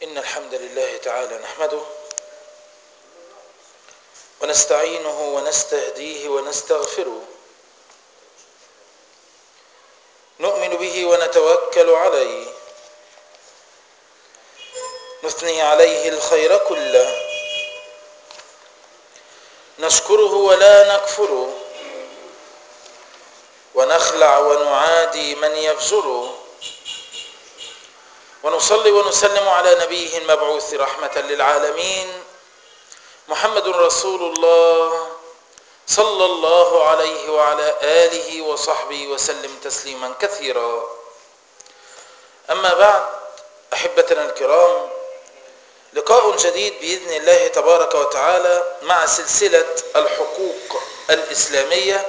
إن الحمد لله تعالى نحمده ونستعينه ونستهديه ونستغفره نؤمن به ونتوكل عليه نثني عليه الخير كله نشكره ولا نكفره ونخلع ونعادي من يفجره ونصلي ونسلم على نبيه المبعوث رحمة للعالمين محمد رسول الله صلى الله عليه وعلى آله وصحبه وسلم تسليما كثيرا أما بعد أحبتنا الكرام لقاء جديد بإذن الله تبارك وتعالى مع سلسلة الحقوق الإسلامية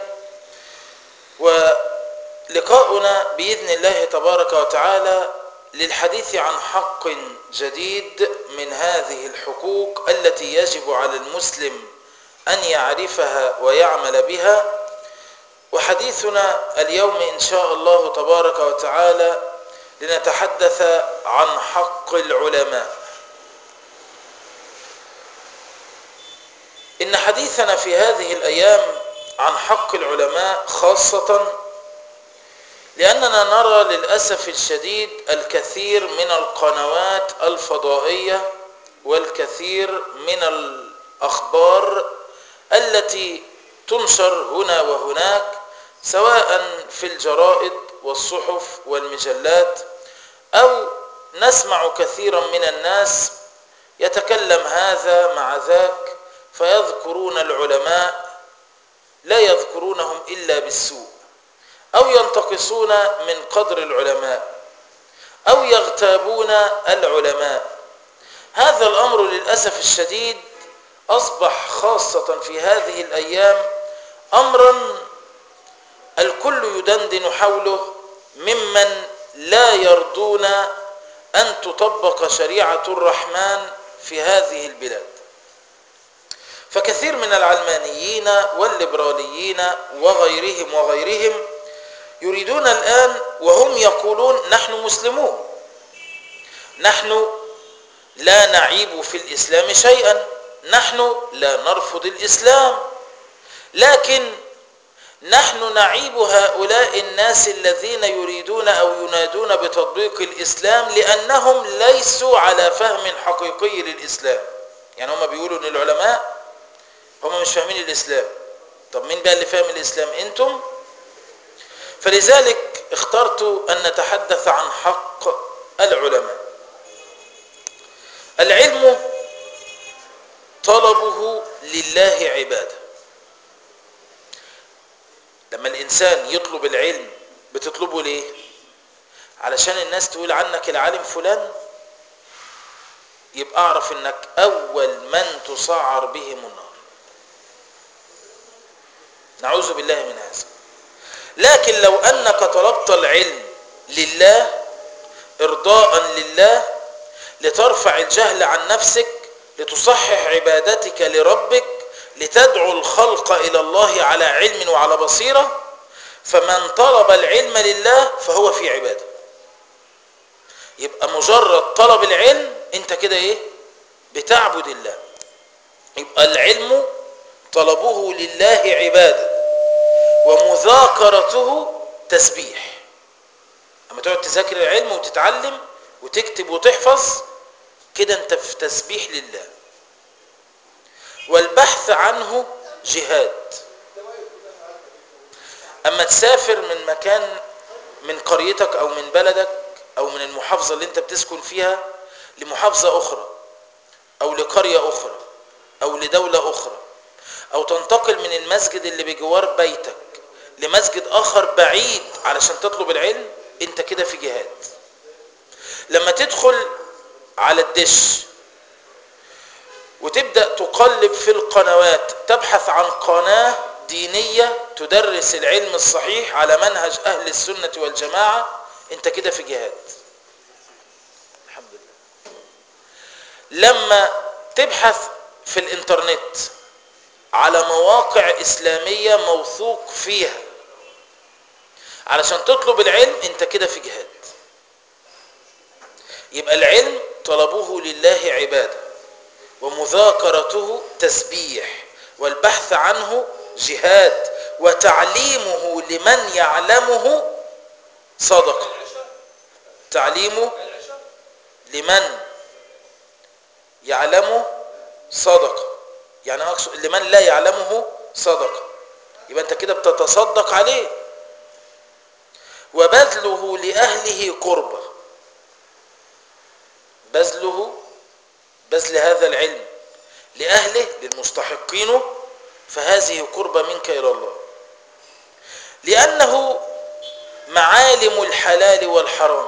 ولقاؤنا بإذن الله تبارك وتعالى للحديث عن حق جديد من هذه الحقوق التي يجب على المسلم أن يعرفها ويعمل بها وحديثنا اليوم إن شاء الله تبارك وتعالى لنتحدث عن حق العلماء إن حديثنا في هذه الأيام عن حق العلماء خاصة لأننا نرى للأسف الشديد الكثير من القنوات الفضائية والكثير من الأخبار التي تنشر هنا وهناك سواء في الجرائد والصحف والمجلات أو نسمع كثيرا من الناس يتكلم هذا مع ذاك فيذكرون العلماء لا يذكرونهم إلا بالسوء أو ينتقصون من قدر العلماء أو يغتابون العلماء هذا الأمر للأسف الشديد أصبح خاصة في هذه الأيام أمرا الكل يدندن حوله ممن لا يرضون أن تطبق شريعة الرحمن في هذه البلاد فكثير من العلمانيين والليبراليين وغيرهم وغيرهم يريدون الآن وهم يقولون نحن مسلمون نحن لا نعيب في الإسلام شيئا نحن لا نرفض الإسلام لكن نحن نعيب هؤلاء الناس الذين يريدون أو ينادون بتطبيق الإسلام لأنهم ليسوا على فهم حقيقي للإسلام يعني هم بيقولوا أن العلماء هم مش فاهمين الإسلام طب مين بقى اللي فاهم الإسلام أنتم فلذلك اخترت أن نتحدث عن حق العلماء العلم طلبه لله عباده لما الإنسان يطلب العلم بتطلبه ليه علشان الناس تقول عنك العالم فلان يبقى اعرف انك اول من تسعر بهم النار نعوذ بالله من هذا لكن لو أنك طلبت العلم لله إرضاء لله لترفع الجهل عن نفسك لتصحح عبادتك لربك لتدعو الخلق إلى الله على علم وعلى بصيرة فمن طلب العلم لله فهو في عبادة يبقى مجرد طلب العلم انت كده ايه بتعبد الله يبقى العلم طلبه لله عباده ومذاكرته تسبيح اما تقعد تذاكر العلم وتتعلم وتكتب وتحفظ كده انت في تسبيح لله والبحث عنه جهاد اما تسافر من مكان من قريتك او من بلدك او من المحافظة اللي انت بتسكن فيها لمحافظة اخرى او لقرية اخرى او لدولة اخرى او تنتقل من المسجد اللي بجوار بيتك لمسجد اخر بعيد علشان تطلب العلم انت كده في جهاد لما تدخل على الدش وتبدأ تقلب في القنوات تبحث عن قناة دينية تدرس العلم الصحيح على منهج اهل السنة والجماعة انت كده في جهاد الحمد لله لما تبحث في الانترنت على مواقع إسلامية موثوق فيها علشان تطلب العلم انت كده في جهاد يبقى العلم طلبه لله عبادة ومذاكرته تسبيح والبحث عنه جهاد وتعليمه لمن يعلمه صدقة تعليمه لمن يعلمه صدقة يعني أقصد لمن لا يعلمه صدقة يبقى أنت كده بتتصدق عليه وبذله لأهله قربة بذله بذل هذا العلم لأهله للمستحقين فهذه قربة منك إلى الله لأنه معالم الحلال والحرام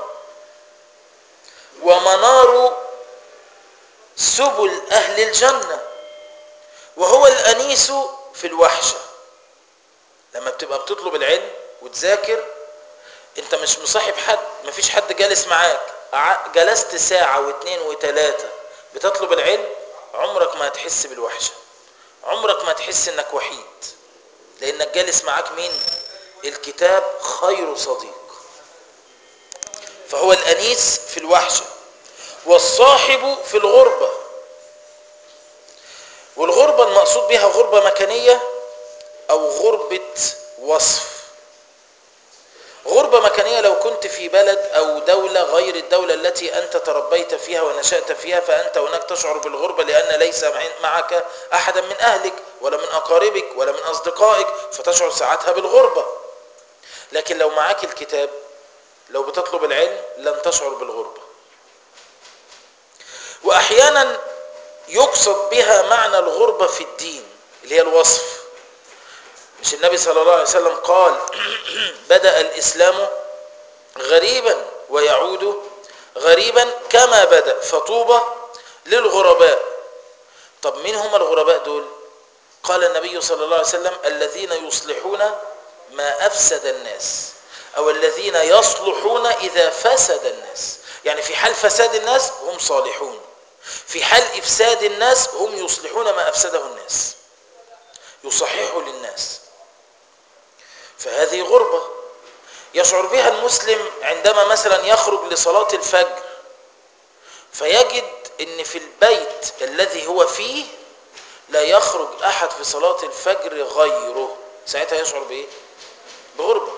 ومنار سبل أهل الجنة وهو الأنيس في الوحشة لما بتبقى بتطلب العلم وتذاكر انت مش مصاحب حد مفيش حد جالس معاك جلست ساعة واثنين وثلاثة بتطلب العلم عمرك ما هتحس بالوحشة عمرك ما هتحس انك وحيد لانك جالس معاك مين الكتاب خير صديق فهو الأنيس في الوحشة والصاحب في الغربة والغربة المقصود بها غربة مكانية أو غربة وصف غربة مكانية لو كنت في بلد أو دولة غير الدولة التي أنت تربيت فيها ونشأت فيها فأنت هناك تشعر بالغربة لأن ليس معك أحدا من أهلك ولا من أقاربك ولا من أصدقائك فتشعر ساعتها بالغربة لكن لو معك الكتاب لو بتطلب العلم لن تشعر بالغربة وأحيانا يقصد بها معنى الغربة في الدين اللي هي الوصف مش النبي صلى الله عليه وسلم قال بدأ الإسلام غريبا ويعود غريبا كما بدأ فطوبى للغرباء طب مين هم الغرباء دول قال النبي صلى الله عليه وسلم الذين يصلحون ما أفسد الناس أو الذين يصلحون إذا فسد الناس يعني في حال فساد الناس هم صالحون في حال إفساد الناس هم يصلحون ما أفسده الناس يصححوا للناس فهذه غربة يشعر بها المسلم عندما مثلا يخرج لصلاة الفجر فيجد ان في البيت الذي هو فيه لا يخرج احد في صلاة الفجر غيره ساعتها يشعر بايه بغربة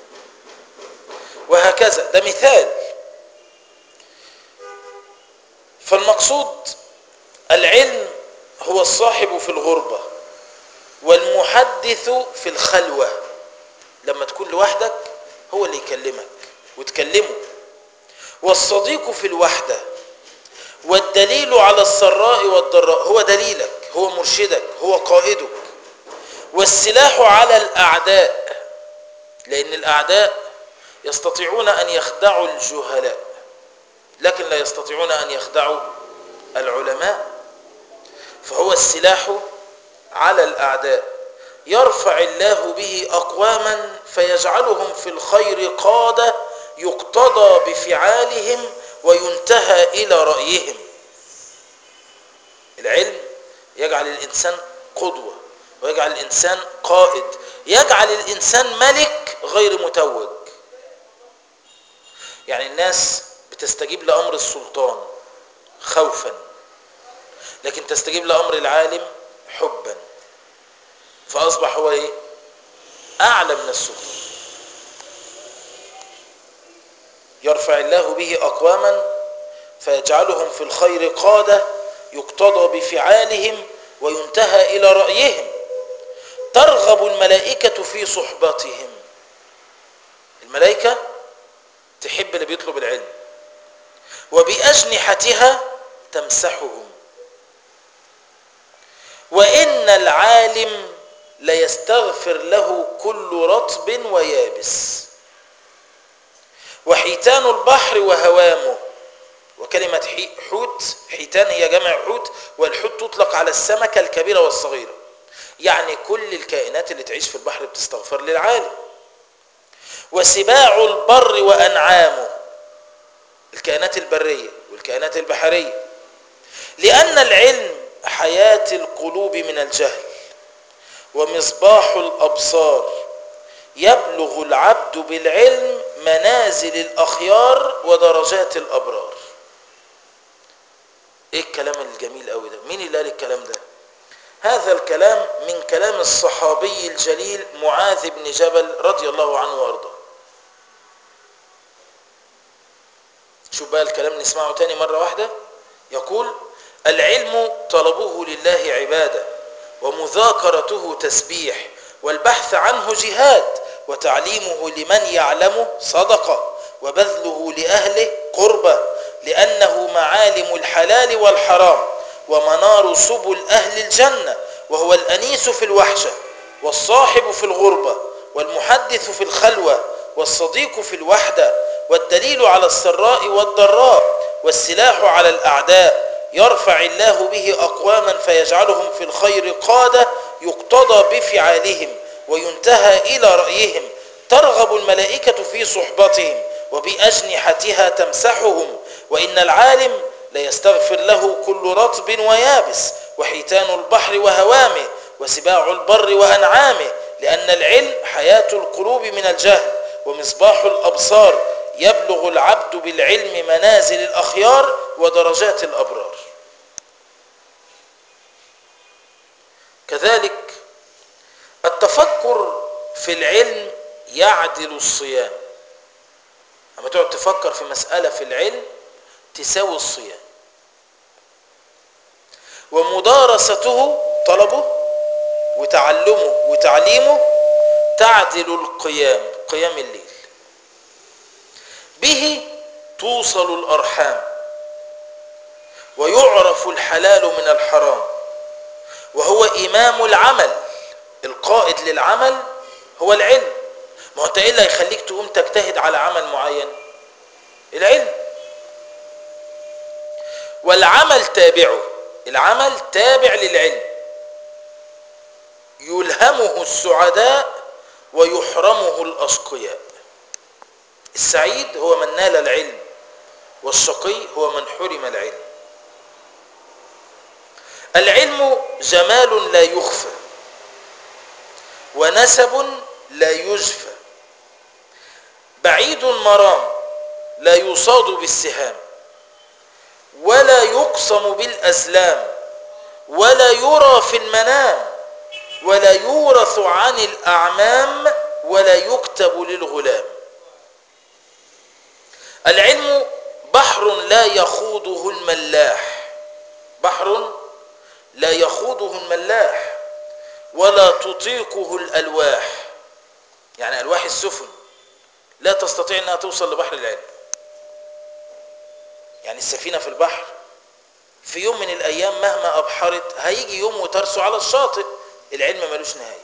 وهكذا ده مثال فالمقصود العلم هو الصاحب في الغربة والمحدث في الخلوة لما تكون لوحدك هو اللي يكلمك وتكلمه والصديق في الوحدة والدليل على السراء والضراء هو دليلك هو مرشدك هو قائدك والسلاح على الأعداء لأن الأعداء يستطيعون أن يخدعوا الجهلاء لكن لا يستطيعون أن يخدعوا العلماء فهو السلاح على الأعداء يرفع الله به أقواما فيجعلهم في الخير قادة يقتضى بفعالهم وينتهى إلى رأيهم العلم يجعل الإنسان قدوة ويجعل الإنسان قائد يجعل الإنسان ملك غير متوج يعني الناس بتستجيب لأمر السلطان خوفا لكن تستجيب لأمر العالم حبا فأصبح هو إيه أعلى من السلطان يرفع الله به أقواما فيجعلهم في الخير قادة يقتضى بفعالهم وينتهى إلى رأيهم ترغب الملائكة في صحبتهم الملائكة تحب اللي بيطلب العلم وبأجنحتها تمسحهم وإن العالم ليستغفر له كل رطب ويابس وحيتان البحر وهوامه وكلمة حوت حيتان هي جمع حوت والحوت تطلق على السمكة الكبيرة والصغيرة يعني كل الكائنات اللي تعيش في البحر بتستغفر للعالم وسباع البر وأنعامه الكائنات البرية والكائنات البحرية لأن العلم حياة القلوب من الجهل ومصباح الأبصار يبلغ العبد بالعلم منازل الأخيار ودرجات الأبرار ايه الكلام الجميل قوي ده مين اللي قال الكلام ده هذا الكلام من كلام الصحابي الجليل معاذ بن جبل رضي الله عنه وارضاه شوف بقى الكلام نسمعه تاني مرة واحدة يقول العلم طلبه لله عبادة ومذاكرته تسبيح والبحث عنه جهاد وتعليمه لمن يعلمه صدقة وبذله لأهله قربة لأنه معالم الحلال والحرام ومنار سبل أهل الجنة وهو الأنيس في الوحشة والصاحب في الغربة والمحدث في الخلوة والصديق في الوحدة والدليل على السراء والضراء والسلاح على الأعداء يرفع الله به أقواما فيجعلهم في الخير قادة يقتضى بفعالهم وينتهى إلى رأيهم ترغب الملائكة في صحبتهم وبأجنحتها تمسحهم وإن العالم ليستغفر له كل رطب ويابس وحيتان البحر وهوامه وسباع البر وأنعامه لأن العلم حياة القلوب من الجهل ومصباح الأبصار يبلغ العبد بالعلم منازل الأخيار ودرجات الأبرار كذلك التفكر في العلم يعدل الصيام لما تقعد تفكر في مسألة في العلم تساوي الصيام ومدارسته طلبه وتعلمه وتعليمه تعدل القيام قيام الليل به توصل الأرحام ويعرف الحلال من الحرام وهو إمام العمل القائد للعمل هو العلم ما هو انت ايه اللي هيخليك تقوم تجتهد على عمل معين العلم والعمل تابعه العمل تابع للعلم يلهمه السعداء ويحرمه الأشقياء السعيد هو من نال العلم والشقي هو من حرم العلم العلم جمال لا يخفى ونسب لا يجفى بعيد المرام لا يصاد بالسهام ولا يقسم بالأزلام ولا يرى في المنام ولا يورث عن الأعمام ولا يكتب للغلام العلم بحر لا يخوضه الملاح بحر لا يخوضه الملاح ولا تطيقه الألواح يعني ألواح السفن لا تستطيع أنها توصل لبحر العلم يعني السفينة في البحر في يوم من الأيام مهما أبحرت هيجي يوم وترسو على الشاطئ العلم ملوش نهاية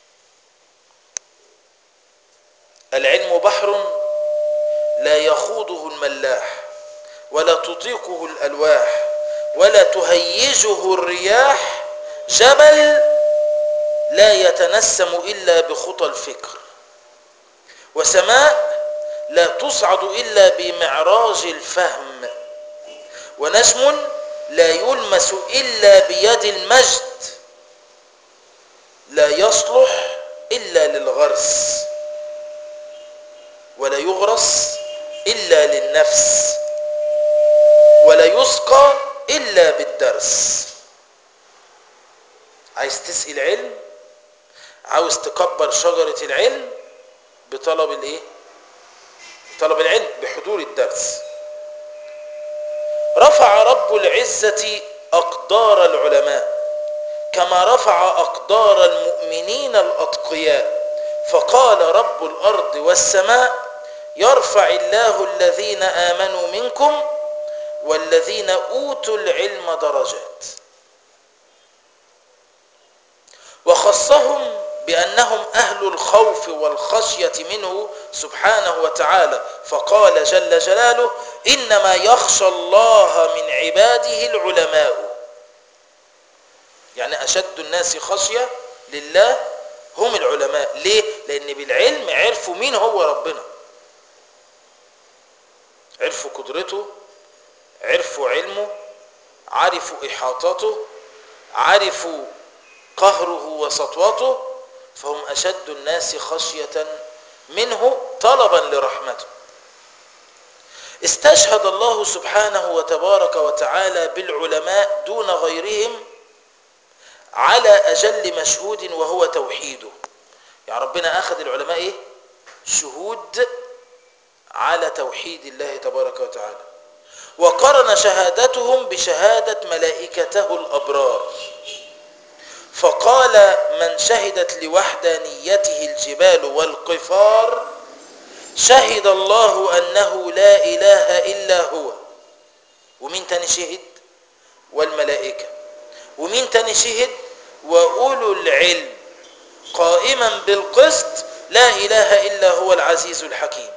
العلم بحر لا يخوضه الملاح ولا تطيقه الألواح ولا تهيجه الرياح جبل لا يتنسم إلا بخطى الفكر وسماء لا تصعد إلا بمعراج الفهم ونجم لا يلمس إلا بيد المجد لا يصلح إلا للغرس ولا يغرس إلا للنفس ولا يسقى إلا بالدرس عايز تسقي العلم عاوز تكبر شجرة العلم بطلب الايه طلب العلم بحضور الدرس رفع رب العزة أقدار العلماء كما رفع أقدار المؤمنين الأتقياء فقال رب الأرض والسماء يرفع الله الذين آمنوا منكم والذين أوتوا العلم درجات وخصهم بأنهم أهل الخوف والخشية منه سبحانه وتعالى فقال جل جلاله إنما يخشى الله من عباده العلماء يعني أشد الناس خشية لله هم العلماء ليه؟ لأن بالعلم عرفوا مين هو ربنا عرفوا قدرته عرفوا علمه عرفوا إحاطته عرفوا قهره وسطوته فهم أشد الناس خشية منه طلبا لرحمته استشهد الله سبحانه وتبارك وتعالى بالعلماء دون غيرهم على أجل مشهود وهو توحيده يعني ربنا أخذ العلماء إيه؟ شهود على توحيد الله تبارك وتعالى وقرن شهادتهم بشهادة ملائكته الأبرار فقال من شهدت لوحدانيته الجبال والقفار شهد الله أنه لا إله إلا هو ومين تاني شهد والملائكة ومين تاني شهد وأولو العلم قائما بالقسط لا إله إلا هو العزيز الحكيم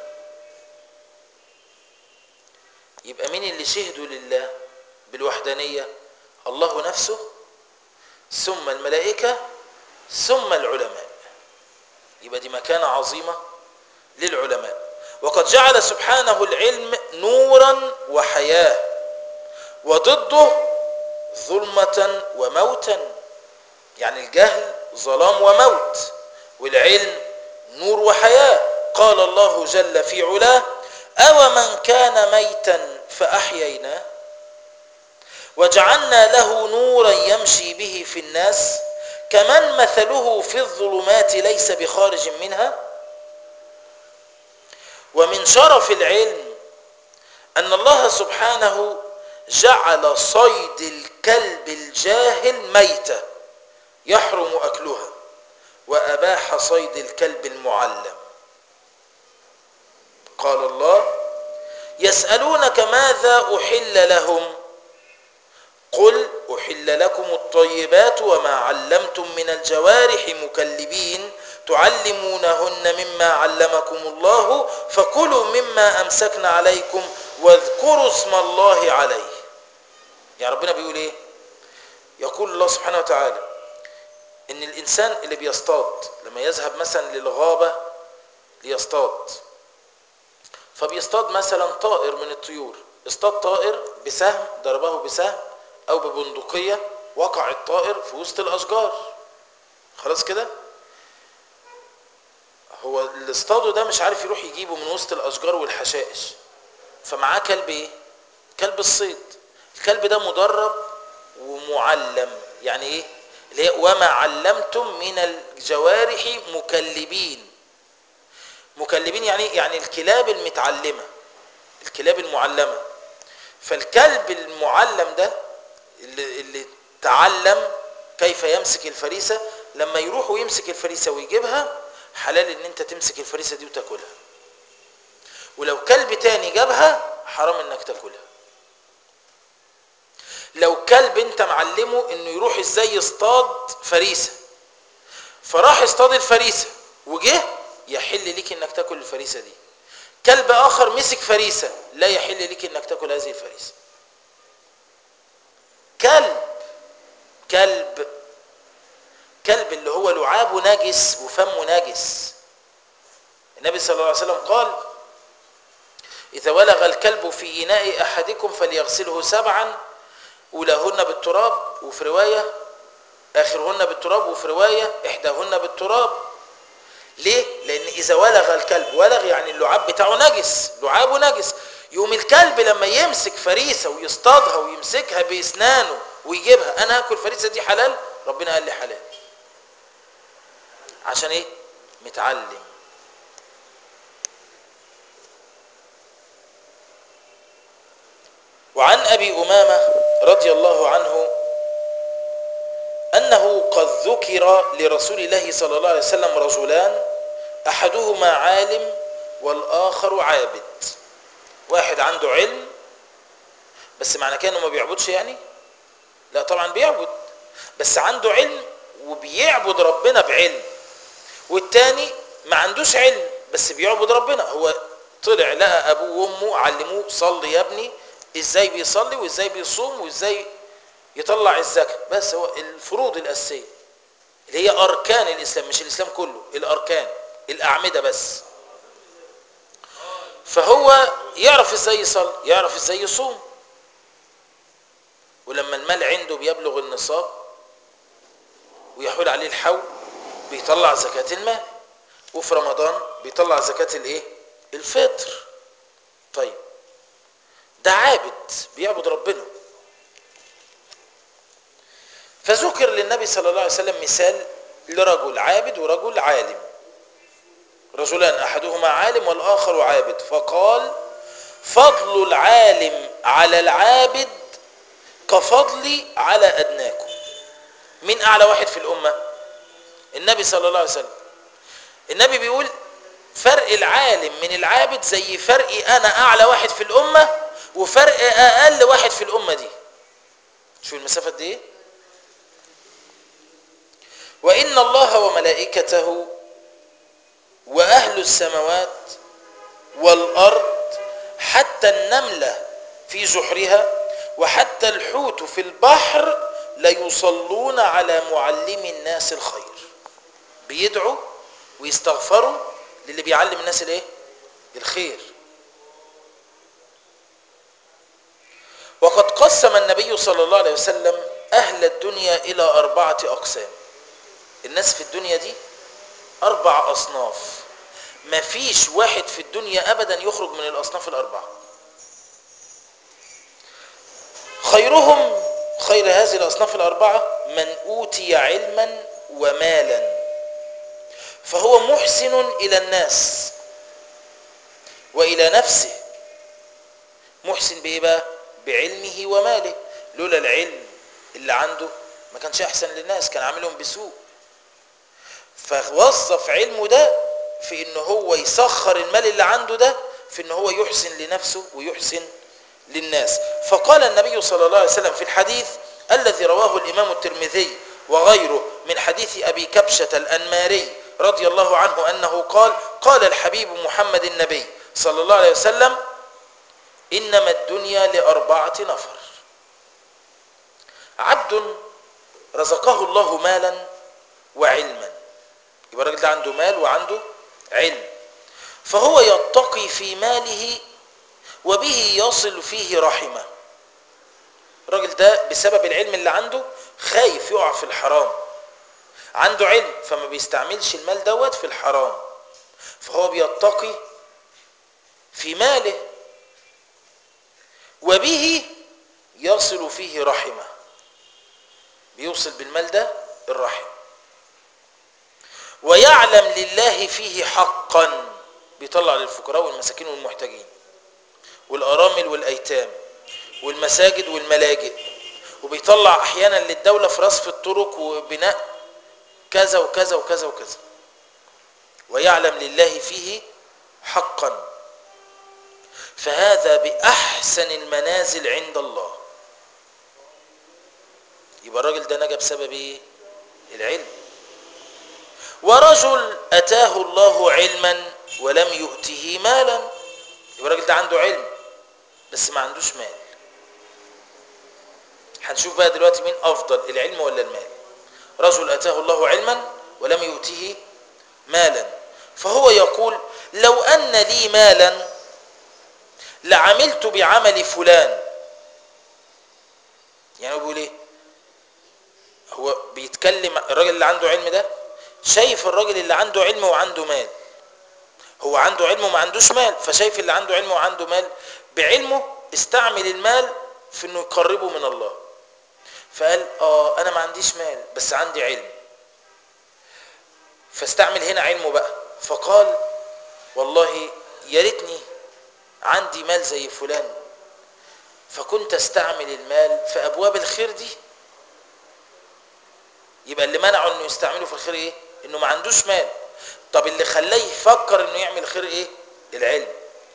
يبقى مين اللي شهدوا لله بالوحدانية الله نفسه ثم الملائكة ثم العلماء يبقى دي مكانة عظيمة للعلماء وقد جعل سبحانه العلم نورا وحياة وضده ظلمة وموتا يعني الجهل ظلام وموت والعلم نور وحياة قال الله جل في علاه أو من كان ميتا فأحييناه وجعلنا له نورا يمشي به في الناس كمن مثله في الظلمات ليس بخارج منها ومن شرف العلم أن الله سبحانه جعل صيد الكلب الجاهل ميتة يحرم أكلها وأباح صيد الكلب المعلم قال الله يسألونك ماذا أحل لهم قل أحل لكم الطيبات وما علمتم من الجوارح مكلبين تعلمونهن مما علمكم الله فكلوا مما أمسكن عليكم واذكروا اسم الله عليه يعني ربنا بيقول ايه يقول الله سبحانه وتعالى ان الانسان اللي بيصطاد لما يذهب مثلا للغابة ليصطاد فبيصطاد مثلا طائر من الطيور اصطاد طائر بسهم ضربه بسهم او ببندقية وقع الطائر في وسط الاشجار خلاص كده هو اللي اصطاده ده مش عارف يروح يجيبه من وسط الاشجار والحشائش فمعاه كلب ايه كلب الصيد الكلب ده مدرب ومعلم يعني ايه اللي هي وما علمتم من الجوارح مكلبين مكلبين يعني يعني الكلاب المتعلمه الكلاب المعلمه فالكلب المعلم ده اللي, اللي تعلم كيف يمسك الفريسه لما يروح ويمسك الفريسه ويجيبها حلال ان انت تمسك الفريسه دي وتاكلها ولو كلب تاني جابها حرام انك تاكلها لو كلب انت معلمه انه يروح ازاي يصطاد فريسه فراح يصطاد الفريسه وجه يحل ليك انك تاكل الفريسه دي كلب اخر مسك فريسه لا يحل ليك انك تاكل هذه الفريسه كلب كلب كلب اللي هو لعابه نجس وفمه نجس النبي صلى الله عليه وسلم قال إذا ولغ الكلب في إناء أحدكم فليغسله سبعا أولاهن بالتراب وفي رواية آخرهن بالتراب وفي رواية إحداهن بالتراب ليه؟ لأن إذا ولغ الكلب ولغ يعني اللعاب بتاعه نجس لعابه نجس يوم الكلب لما يمسك فريسة ويصطادها ويمسكها بإسنانه ويجيبها أنا هاكل فريسة دي حلال ربنا قال لي حلال عشان إيه؟ متعلم وعن أبي أمامة رضي الله عنه أنه قد ذكر لرسول الله صلى الله عليه وسلم رجلان أحدهما عالم والآخر عابد واحد عنده علم بس معنى كده انه ما بيعبدش يعني لا طبعا بيعبد بس عنده علم وبيعبد ربنا بعلم والتاني ما عندوش علم بس بيعبد ربنا هو طلع لقى ابوه وامه علموه صلي يا ابني ازاي بيصلي وازاي بيصوم وازاي يطلع الزكاه بس هو الفروض الاساسيه اللي هي اركان الاسلام مش الاسلام كله الاركان الاعمده بس فهو يعرف ازاي يصلي يعرف ازاي يصوم ولما المال عنده بيبلغ النصاب ويحول عليه الحول بيطلع زكاة المال وفي رمضان بيطلع زكاة الايه الفطر طيب عابد بيعبد ربنا فذكر للنبي صلى الله عليه وسلم مثال لرجل عابد ورجل عالم رجلان احدهما عالم والاخر عابد فقال فضل العالم على العابد كفضلي على ادناكم مين اعلى واحد في الامه النبي صلى الله عليه وسلم النبي بيقول فرق العالم من العابد زي فرقي انا اعلى واحد في الامه وفرق اقل واحد في الامه دي شو المسافه دي ايه وان الله وملائكته واهل السماوات والارض حتى النمله في جحرها وحتى الحوت في البحر ليصلون على معلم الناس الخير بيدعوا ويستغفروا للي بيعلم الناس الايه الخير وقد قسم النبي صلى الله عليه وسلم اهل الدنيا الى اربعه اقسام الناس في الدنيا دي اربع اصناف مفيش واحد في الدنيا ابدا يخرج من الاصناف الاربعه خيرهم خير هذه الاصناف الاربعه من اوتي علما ومالا فهو محسن الى الناس والى نفسه محسن بايه بقى بعلمه وماله لولا العلم اللي عنده ما كانش احسن للناس كان عاملهم بسوء فوظف علمه ده في ان هو يسخر المال اللي عنده ده في ان هو يحسن لنفسه ويحسن للناس فقال النبي صلى الله عليه وسلم في الحديث الذي رواه الامام الترمذي وغيره من حديث ابي كبشه الانماري رضي الله عنه انه قال قال الحبيب محمد النبي صلى الله عليه وسلم انما الدنيا لاربعه نفر عبد رزقه الله مالا وعلما يبقى الراجل ده عنده مال وعنده علم فهو يتقي في ماله وبه يصل فيه رحمه الراجل ده بسبب العلم اللي عنده خايف يقع في الحرام عنده علم فما بيستعملش المال دوت في الحرام فهو بيتقي في ماله وبه يصل فيه رحمه بيوصل بالمال ده الرحم ويعلم لله فيه حقا بيطلع للفقراء والمساكين والمحتاجين والارامل والايتام والمساجد والملاجئ وبيطلع احيانا للدوله في رصف الطرق وبناء كذا وكذا وكذا وكذا ويعلم لله فيه حقا فهذا باحسن المنازل عند الله يبقى الراجل ده نجا بسبب ايه العلم ورجل اتاه الله علما ولم يؤته مالا يبقى الراجل ده عنده علم بس ما عندوش مال هنشوف بقى دلوقتي مين افضل العلم ولا المال رجل اتاه الله علما ولم يؤته مالا فهو يقول لو ان لي مالا لعملت بعمل فلان يعني هو بيقول ايه هو بيتكلم الراجل اللي عنده علم ده شايف الراجل اللي عنده علم وعنده مال هو عنده علم وما عندوش مال فشايف اللي عنده علم وعنده مال بعلمه استعمل المال في انه يقربه من الله فقال اه انا ما عنديش مال بس عندي علم فاستعمل هنا علمه بقى فقال والله يا ريتني عندي مال زي فلان فكنت استعمل المال في ابواب الخير دي يبقى اللي منعه انه يستعمله في الخير ايه انه ما عندوش مال طب اللي خلاه يفكر انه يعمل خير ايه العلم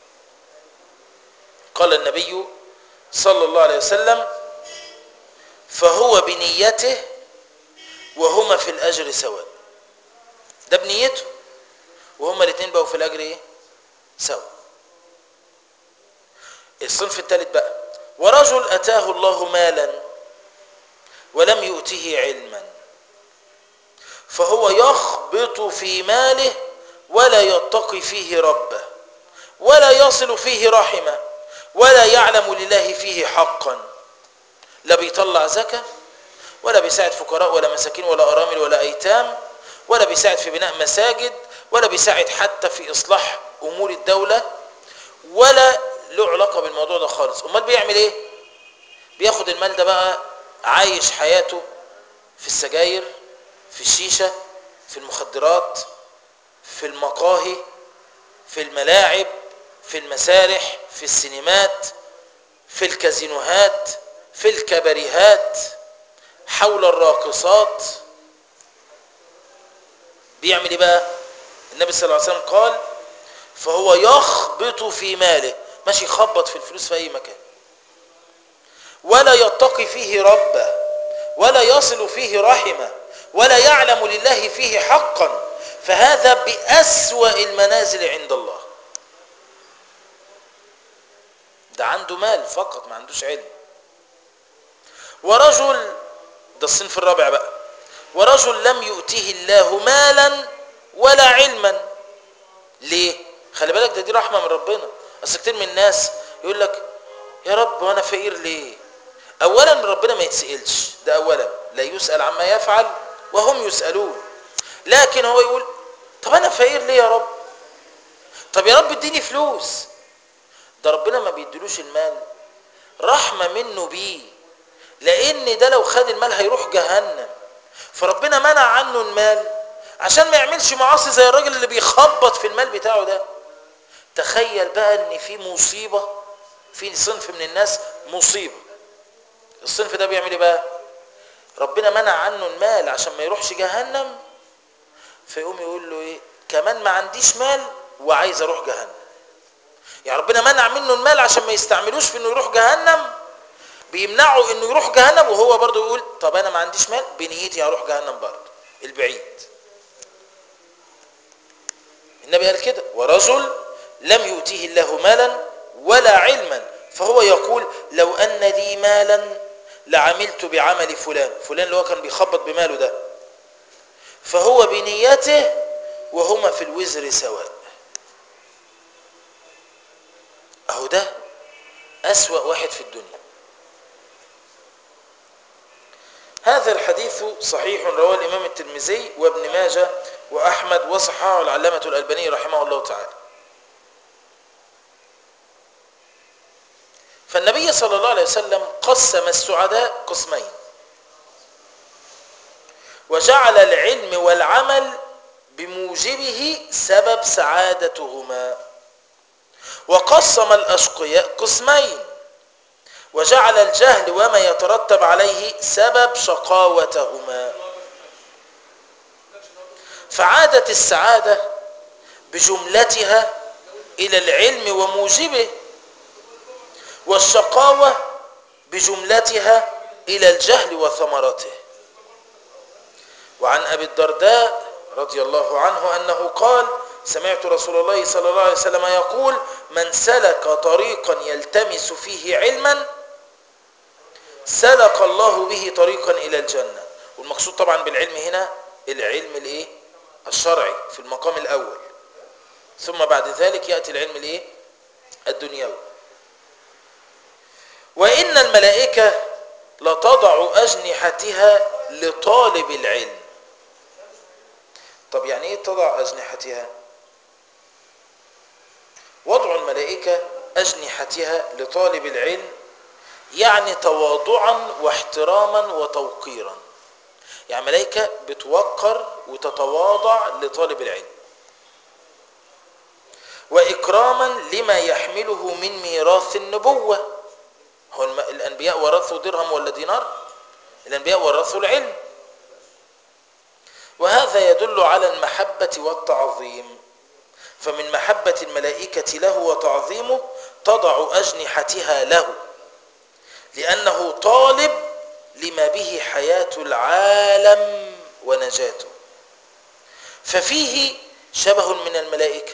قال النبي صلى الله عليه وسلم فهو بنيته وهما في الاجر سواء ده بنيته وهما الاثنين بقوا في الاجر ايه سوا الصنف الثالث بقى ورجل اتاه الله مالا ولم يؤته علما فهو يخبط في ماله ولا يتقي فيه ربه ولا يصل فيه رحمه ولا يعلم لله فيه حقا لا بيطلع زكاة ولا بيساعد فقراء ولا مساكين ولا أرامل ولا أيتام ولا بيساعد في بناء مساجد ولا بيساعد حتى في إصلاح أمور الدولة ولا له علاقة بالموضوع ده خالص امال بيعمل ايه بياخد المال ده بقى عايش حياته في السجاير في الشيشة في المخدرات في المقاهي في الملاعب في المسارح في السينمات في الكازينوهات في الكباريهات حول الراقصات بيعمل ايه بقى النبي صلى الله عليه وسلم قال فهو يخبط في ماله ماشي يخبط في الفلوس في اي مكان ولا يتقي فيه ربه ولا يصل فيه رحمه ولا يعلم لله فيه حقا فهذا بأسوأ المنازل عند الله ده عنده مال فقط ما عندوش علم ورجل ده الصنف الرابع بقى ورجل لم يؤتيه الله مالا ولا علما ليه خلي بالك ده دي رحمه من ربنا اصل كتير من الناس يقول لك يا رب وانا فقير ليه اولا ربنا ما يتسالش ده اولا لا يسال عما يفعل وهم يسالون لكن هو يقول طب انا فقير ليه يا رب طب يا رب اديني فلوس ده ربنا ما بيديلوش المال رحمه منه بيه لان ده لو خد المال هيروح جهنم فربنا منع عنه المال عشان ما يعملش معاصي زي الراجل اللي بيخبط في المال بتاعه ده تخيل بقى ان في مصيبه في صنف من الناس مصيبه الصنف ده بيعمل ايه بقى ربنا منع عنه المال عشان ما يروحش جهنم فيقوم يقول له ايه كمان ما عنديش مال وعايز اروح جهنم يعني ربنا منع منه المال عشان ما يستعملوش في انه يروح جهنم بيمنعه انه يروح جهنم وهو برضه يقول طب انا ما عنديش مال بنيتي هروح جهنم برضه البعيد النبي قال كده ورجل لم يؤتيه الله مالا ولا علما فهو يقول لو ان لي مالا لعملت بعمل فلان فلان اللي هو كان بيخبط بماله ده فهو بنيته وهما في الوزر سواء اهو ده اسوا واحد في الدنيا هذا الحديث صحيح رواه الامام الترمذي وابن ماجه واحمد وصححه العلامه الالباني رحمه الله تعالى فالنبي صلى الله عليه وسلم قسم السعداء قسمين وجعل العلم والعمل بموجبه سبب سعادتهما وقسم الأشقياء قسمين وجعل الجهل وما يترتب عليه سبب شقاوتهما فعادت السعادة بجملتها إلى العلم وموجبه والشقاوة بجملتها إلى الجهل وثمرته وعن أبي الدرداء رضي الله عنه أنه قال سمعت رسول الله صلى الله عليه وسلم يقول من سلك طريقا يلتمس فيه علما سلك الله به طريقا إلى الجنة والمقصود طبعا بالعلم هنا العلم الايه الشرعي في المقام الأول ثم بعد ذلك يأتي العلم الايه الدنيوي وإن الملائكة لتضع أجنحتها لطالب العلم طب يعني ايه تضع أجنحتها وضع الملائكة أجنحتها لطالب العلم يعني تواضعا واحتراما وتوقيرا يعني ملائكة بتوقر وتتواضع لطالب العلم وإكراما لما يحمله من ميراث النبوة هو الأنبياء ورثوا درهم ولا دينار الأنبياء ورثوا العلم وهذا يدل على المحبة والتعظيم فمن محبة الملائكة له وتعظيمه تضع أجنحتها له لأنه طالب لما به حياة العالم ونجاته ففيه شبه من الملائكة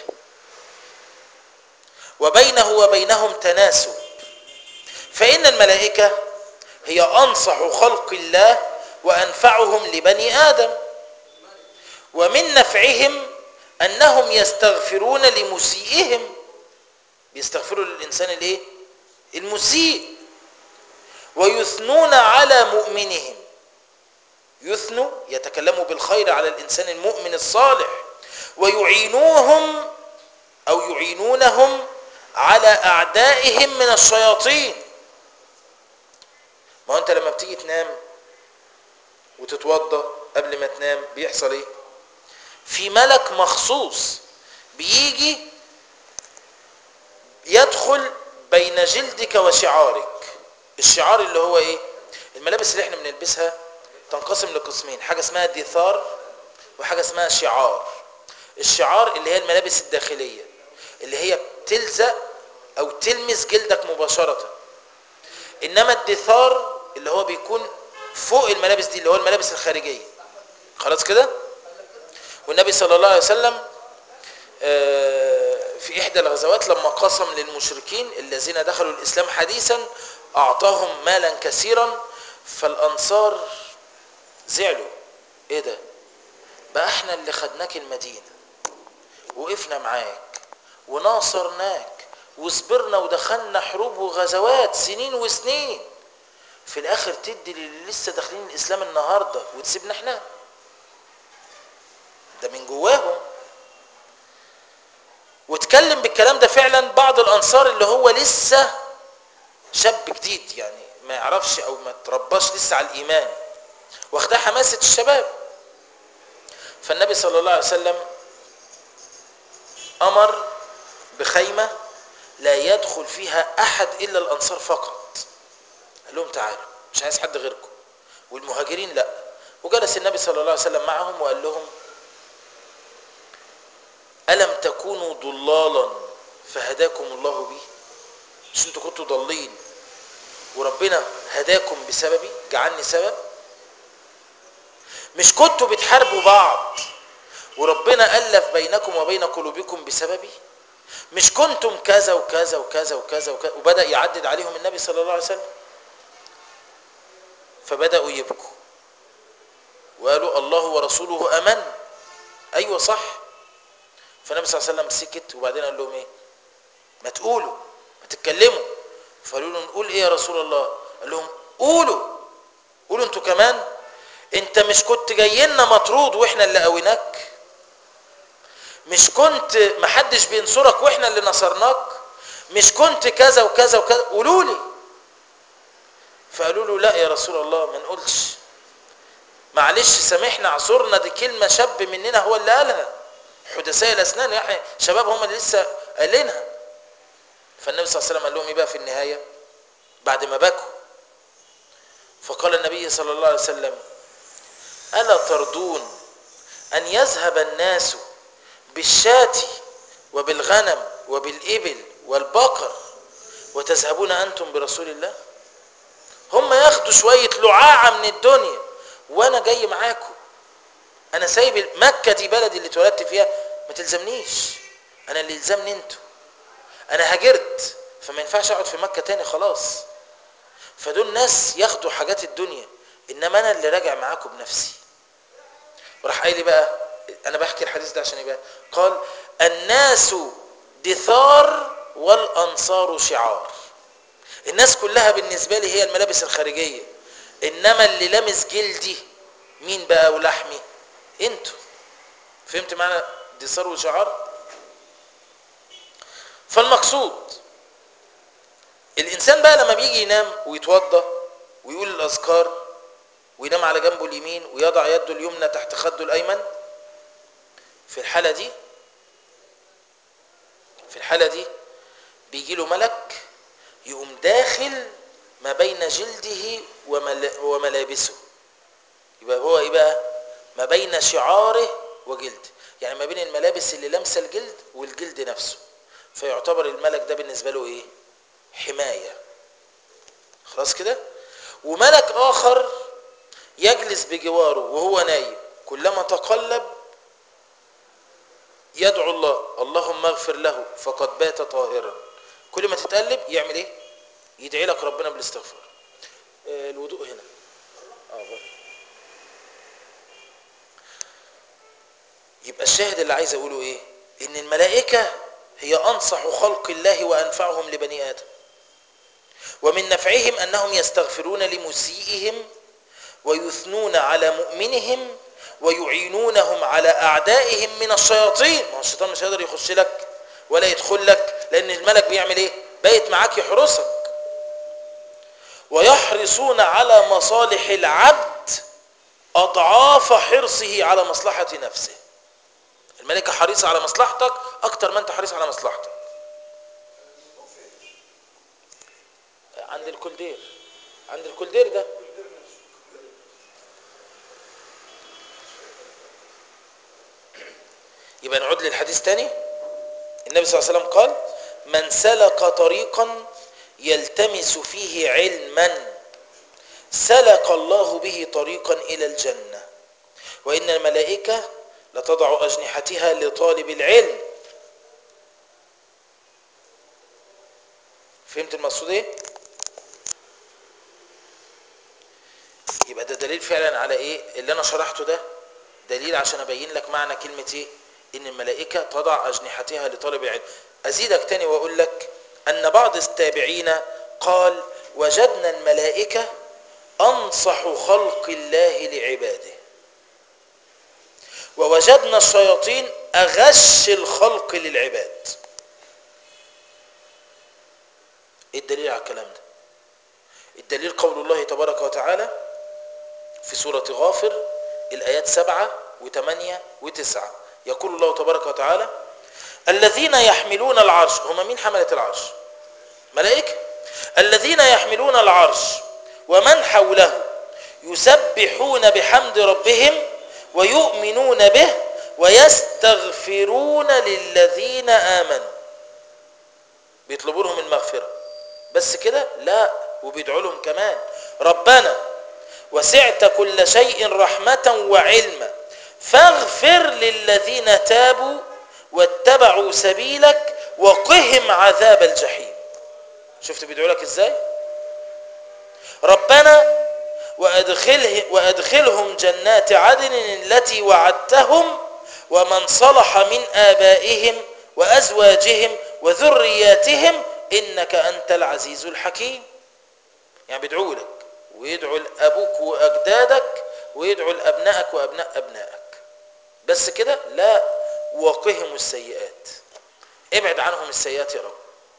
وبينه وبينهم تناسب فإن الملائكة هي أنصح خلق الله وأنفعهم لبني آدم ومن نفعهم أنهم يستغفرون لمسيئهم بيستغفروا للإنسان الايه المسيء ويثنون على مؤمنهم يثنوا يتكلموا بالخير على الإنسان المؤمن الصالح ويعينوهم أو يعينونهم على اعدائهم من الشياطين ما هو انت لما بتيجي تنام وتتوضا قبل ما تنام بيحصل ايه في ملك مخصوص بيجي يدخل بين جلدك وشعارك الشعار اللي هو ايه الملابس اللي احنا بنلبسها تنقسم لقسمين حاجه اسمها دثار وحاجه اسمها شعار الشعار اللي هي الملابس الداخليه اللي هي بتلزق او تلمس جلدك مباشره انما الدثار اللي هو بيكون فوق الملابس دي اللي هو الملابس الخارجيه خلاص كده والنبي صلى الله عليه وسلم في احدى الغزوات لما قسم للمشركين الذين دخلوا الاسلام حديثا اعطاهم مالا كثيرا فالانصار زعلوا ايه ده بقى احنا اللي خدناك المدينه وقفنا معاك وناصرناك وصبرنا ودخلنا حروب وغزوات سنين وسنين في الاخر تدي للي لسه داخلين الاسلام النهارده وتسيبنا احنا ده من جواهم واتكلم بالكلام ده فعلا بعض الانصار اللي هو لسه شاب جديد يعني ما يعرفش او ما ترباش لسه على الايمان واخدها حماسه الشباب فالنبي صلى الله عليه وسلم امر بخيمه لا يدخل فيها احد الا الانصار فقط قال لهم تعالوا مش عايز حد غيركم والمهاجرين لا وجلس النبي صلى الله عليه وسلم معهم وقال لهم ألم تكونوا ضلالا فهداكم الله بي مش انتوا كنتوا ضالين وربنا هداكم بسببي جعلني سبب مش كنتوا بتحاربوا بعض وربنا ألف بينكم وبين قلوبكم بسببي مش كنتم كذا وكذا وكذا وكذا وكذا وبدأ يعدد عليهم النبي صلى الله عليه وسلم فبدأوا يبكوا وقالوا الله ورسوله أمن أيوة صح فالنبي صلى الله عليه وسلم سكت وبعدين قال لهم ايه ما تقولوا ما تتكلموا فقالوا له نقول ايه يا رسول الله قال لهم قولوا قولوا انتوا كمان انت مش كنت جاي لنا مطرود واحنا اللي قويناك مش كنت محدش بينصرك واحنا اللي نصرناك مش كنت كذا وكذا وكذا قولوا لي فقالوا له لا يا رسول الله ما نقولش معلش سامحنا اعذرنا دي كلمه شاب مننا هو اللي قالها حدثاء الاسنان يعني شباب هم اللي لسه قايلينها فالنبي صلى الله عليه وسلم قال لهم ايه بقى في النهايه بعد ما بكوا فقال النبي صلى الله عليه وسلم الا ترضون ان يذهب الناس بالشاة وبالغنم وبالإبل والبقر وتذهبون أنتم برسول الله هم ياخدوا شوية لعاعة من الدنيا وأنا جاي معاكم أنا سايب مكة دي بلدي اللي اتولدت فيها ما تلزمنيش أنا اللي يلزمني أنتوا أنا هاجرت فما ينفعش أقعد في مكة تاني خلاص فدول ناس ياخدوا حاجات الدنيا إنما أنا اللي راجع معاكم بنفسي وراح قايل لي بقى انا بحكي الحديث ده عشان يبقى قال الناس دثار والانصار شعار الناس كلها بالنسبه لي هي الملابس الخارجيه انما اللي لامس جلدي مين بقى ولحمي انتوا فهمت معنى دثار وشعار فالمقصود الانسان بقى لما بيجي ينام ويتوضا ويقول الاذكار وينام على جنبه اليمين ويضع يده اليمنى تحت خده الايمن في الحالة دي في الحالة دي بيجي له ملك يقوم داخل ما بين جلده وملابسه يبقى هو ايه بقى ما بين شعاره وجلده يعني ما بين الملابس اللي لامسه الجلد والجلد نفسه فيعتبر الملك ده بالنسبه له ايه حمايه خلاص كده وملك اخر يجلس بجواره وهو نايم كلما تقلب يدعو الله اللهم اغفر له فقد بات طاهرا كل ما تتقلب يعمل ايه يدعي لك ربنا بالاستغفار آه الوضوء هنا اه يبقى الشاهد اللي عايز اقوله ايه ان الملائكه هي انصح خلق الله وانفعهم لبني ادم ومن نفعهم انهم يستغفرون لمسيئهم ويثنون على مؤمنهم ويعينونهم على اعدائهم من الشياطين ما الشيطان مش هيقدر يخش لك ولا يدخل لك لان الملك بيعمل ايه بايت معاك يحرسك ويحرصون على مصالح العبد اضعاف حرصه على مصلحه نفسه الملائكه حريصه على مصلحتك اكتر ما انت حريص على مصلحتك عند الكولدير عند الكولدير ده يبقى نعود للحديث تاني النبي صلى الله عليه وسلم قال من سلك طريقا يلتمس فيه علما سلك الله به طريقا إلى الجنة وإن الملائكة لتضع أجنحتها لطالب العلم فهمت المقصود ايه يبقى ده دليل فعلا على ايه اللي انا شرحته ده دليل عشان ابين لك معنى كلمة ايه ان الملائكة تضع اجنحتها لطالب العلم ازيدك تاني واقول لك ان بعض التابعين قال وجدنا الملائكة انصح خلق الله لعباده ووجدنا الشياطين اغش الخلق للعباد ايه الدليل على الكلام ده الدليل قول الله تبارك وتعالى في سورة غافر الآيات سبعة وثمانية وتسعة يقول الله تبارك وتعالى الذين يحملون العرش هم مين حملة العرش ملائكة الذين يحملون العرش ومن حوله يسبحون بحمد ربهم ويؤمنون به ويستغفرون للذين آمنوا بيطلبوا لهم المغفرة بس كده لا وبيدعوا لهم كمان ربنا وسعت كل شيء رحمة وعلما فاغفر للذين تابوا واتبعوا سبيلك وقهم عذاب الجحيم شفت بيدعوا لك ازاي ربنا وأدخله وأدخلهم جنات عدن التي وعدتهم ومن صلح من آبائهم وأزواجهم وذرياتهم إنك أنت العزيز الحكيم يعني بيدعوا لك ويدعوا لأبوك وأجدادك ويدعوا لأبنائك وأبناء أبنائك بس كده لا وقهم السيئات ابعد عنهم السيئات يا رب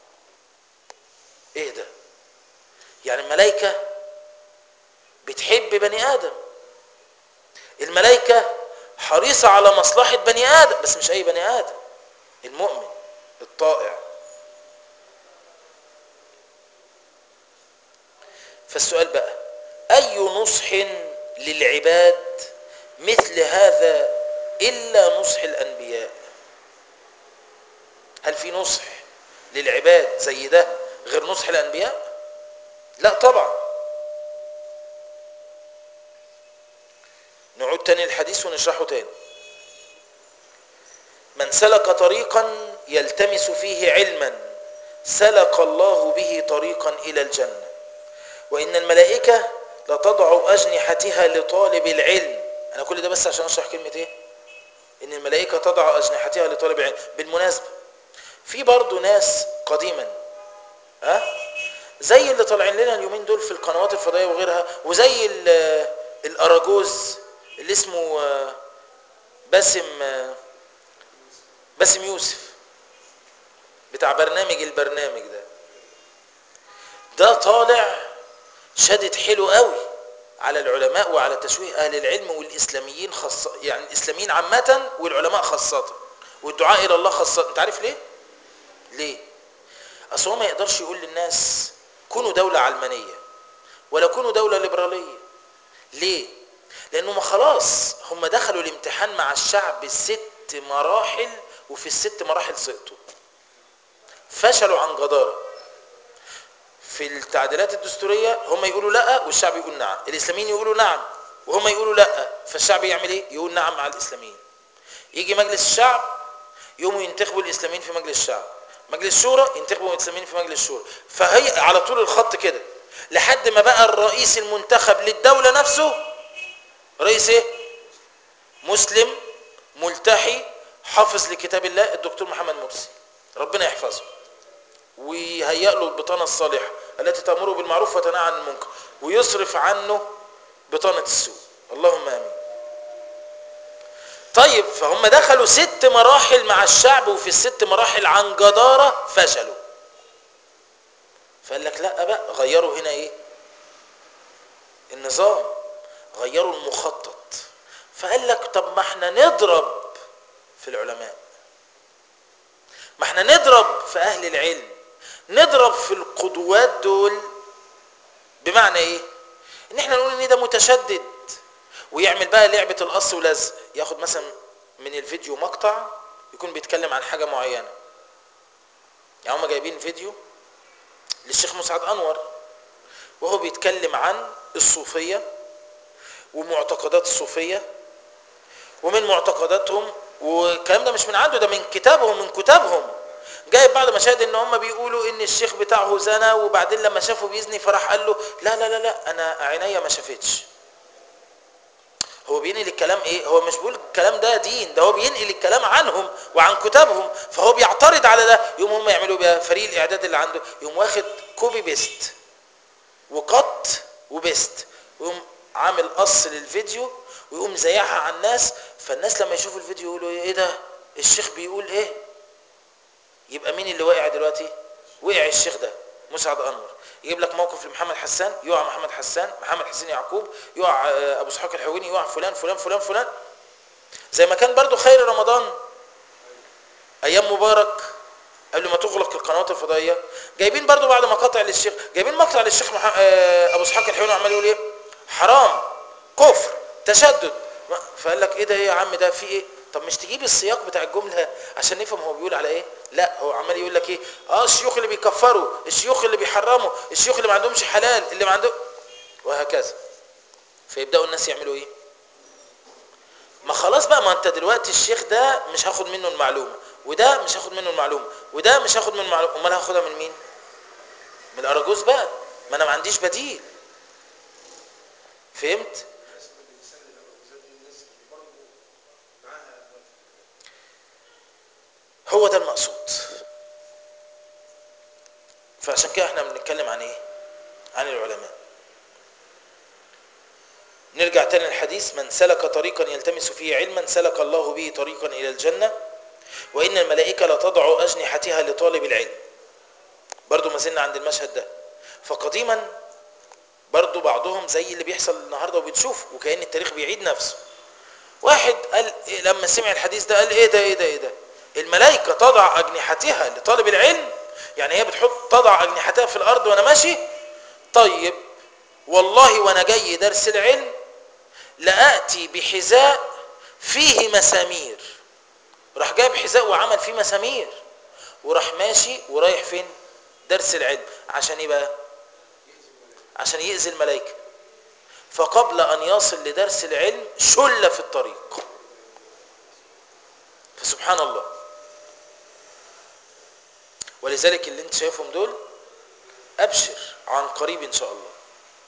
ايه ده يعني الملائكة بتحب بني آدم الملائكة حريصة على مصلحة بني آدم بس مش أي بني آدم المؤمن الطائع فالسؤال بقى أي نصح للعباد مثل هذا إلا نصح الأنبياء هل في نصح للعباد زي ده غير نصح الأنبياء لا طبعا نعود تاني الحديث ونشرحه تاني من سلك طريقا يلتمس فيه علما سلك الله به طريقا إلى الجنة وإن الملائكة لتضع أجنحتها لطالب العلم أنا كل ده بس عشان أشرح كلمة إيه إن الملائكة تضع أجنحتها لطالب العلم بالمناسبة في برضه ناس قديما ها أه؟ زي اللي طالعين لنا اليومين دول في القنوات الفضائية وغيرها وزي الأراجوز اللي اسمه باسم باسم يوسف بتاع برنامج البرنامج ده ده طالع شدد حلو قوي على العلماء وعلى تشويه اهل العلم والاسلاميين خاصه يعني الاسلاميين عامه والعلماء خاصه والدعاء الى الله خاصه انت عارف ليه ليه اصل هو ما يقدرش يقول للناس كونوا دوله علمانيه ولا كونوا دوله ليبراليه ليه لانه ما خلاص هم دخلوا الامتحان مع الشعب ست مراحل وفي الست مراحل سقطوا فشلوا عن جداره في التعديلات الدستوريه هم يقولوا لا والشعب يقول نعم الاسلاميين يقولوا نعم وهم يقولوا لا فالشعب يعمل ايه يقول نعم مع الاسلاميين يجي مجلس الشعب يقوموا ينتخبوا الاسلاميين في مجلس الشعب مجلس الشورى ينتخبوا الاسلاميين في مجلس الشورى فهي على طول الخط كده لحد ما بقى الرئيس المنتخب للدوله نفسه رئيس ايه مسلم ملتحي حافظ لكتاب الله الدكتور محمد مرسي ربنا يحفظه ويهيئ له البطانة الصالحة التي تأمره بالمعروف وتنهى عن المنكر ويصرف عنه بطانة السوء اللهم آمين طيب فهم دخلوا ست الست مراحل مع الشعب وفي الست مراحل عن جدارة فشلوا فقال لك لا بقى غيروا هنا ايه النظام غيروا المخطط فقال لك طب ما احنا نضرب في العلماء ما احنا نضرب في اهل العلم نضرب في القدوات دول بمعنى ايه ان احنا نقول ان ده متشدد ويعمل بقى لعبة القص ولزق ياخد مثلا من الفيديو مقطع يكون بيتكلم عن حاجة معينة يعني هما جايبين فيديو للشيخ مسعد انور وهو بيتكلم عن الصوفية ومعتقدات الصوفية ومن معتقداتهم والكلام ده مش من عنده ده من كتابهم من كتابهم جايب بعض مشاهد ان هم بيقولوا ان الشيخ بتاعه زنى وبعدين لما شافه بيزني فراح قال له لا لا لا لا انا عينيا ما شافتش هو بينقل الكلام ايه هو مش بيقول الكلام ده دين ده هو بينقل الكلام عنهم وعن كتابهم فهو بيعترض على ده يوم هم يعملوا بقى فريق الاعداد اللي عنده يوم واخد كوبي بيست وقط وبيست ويقوم عامل قص للفيديو ويقوم زيعها على الناس فالناس لما يشوفوا الفيديو يقولوا ايه ده الشيخ بيقول ايه يبقى مين اللي واقع دلوقتي وقع الشيخ ده مسعد انور يجيب لك موقف لمحمد حسان يقع محمد حسان محمد حسين يعقوب يقع ابو اسحاق الحويني يقع فلان فلان فلان فلان زي ما كان برضو خير رمضان ايام مبارك قبل ما تغلق القنوات الفضائيه جايبين برضو بعض مقاطع للشيخ جايبين مقطع للشيخ مح... ابو اسحاق الحويني عمال يقول ايه حرام كفر تشدد فقال لك ايه ده ايه يا عم ده في ايه طب مش تجيب السياق بتاع الجمله عشان نفهم هو بيقول على ايه لا هو عمال يقول لك ايه اه الشيوخ اللي بيكفروا الشيوخ اللي بيحرموا الشيوخ اللي ما عندهمش حلال اللي ما عندهم وهكذا فيبداوا الناس يعملوا ايه ما خلاص بقى ما انت دلوقتي الشيخ ده مش هاخد منه المعلومه وده مش هاخد منه المعلومه وده مش هاخد منه المعلومه امال هاخدها من مين من الاراجوز بقى ما انا ما عنديش بديل فهمت هو ده المقصود فعشان كده احنا بنتكلم عن ايه عن العلماء نرجع تاني للحديث من سلك طريقا يلتمس فيه علما سلك الله به طريقا الى الجنة وان الملائكة لتضع اجنحتها لطالب العلم برضو ما زلنا عند المشهد ده فقديما برضو بعضهم زي اللي بيحصل النهاردة وبتشوف وكأن التاريخ بيعيد نفسه واحد قال إيه لما سمع الحديث ده قال ايه ده ايه ده ايه ده الملائكة تضع أجنحتها لطالب العلم يعني هي بتحط تضع أجنحتها في الأرض وأنا ماشي طيب والله وأنا جاي درس العلم لآتي بحذاء فيه مسامير راح جايب حذاء وعمل فيه مسامير وراح ماشي ورايح فين درس العلم عشان ايه بقى عشان يأذي الملائكة فقبل أن يصل لدرس العلم شل في الطريق فسبحان الله ولذلك اللي انت شايفهم دول ابشر عن قريب ان شاء الله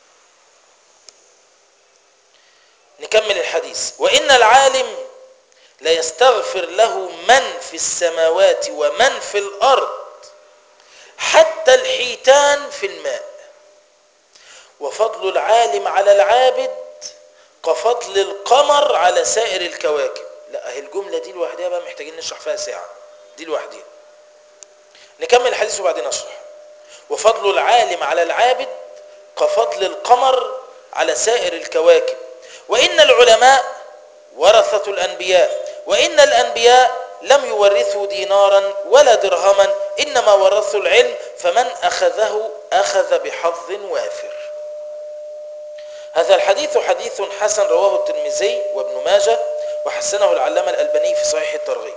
نكمل الحديث وان العالم لا يستغفر له من في السماوات ومن في الارض حتى الحيتان في الماء وفضل العالم على العابد كفضل القمر على سائر الكواكب لا اهي الجمله دي لوحدها بقى محتاجين نشرح فيها ساعه دي لوحدها نكمل الحديث وبعدين نشرح وفضل العالم على العابد كفضل القمر على سائر الكواكب وإن العلماء ورثة الأنبياء وإن الأنبياء لم يورثوا دينارا ولا درهما إنما ورثوا العلم فمن أخذه أخذ بحظ وافر هذا الحديث حديث حسن رواه الترمذي وابن ماجه وحسنه العلامة الألباني في صحيح الترغيب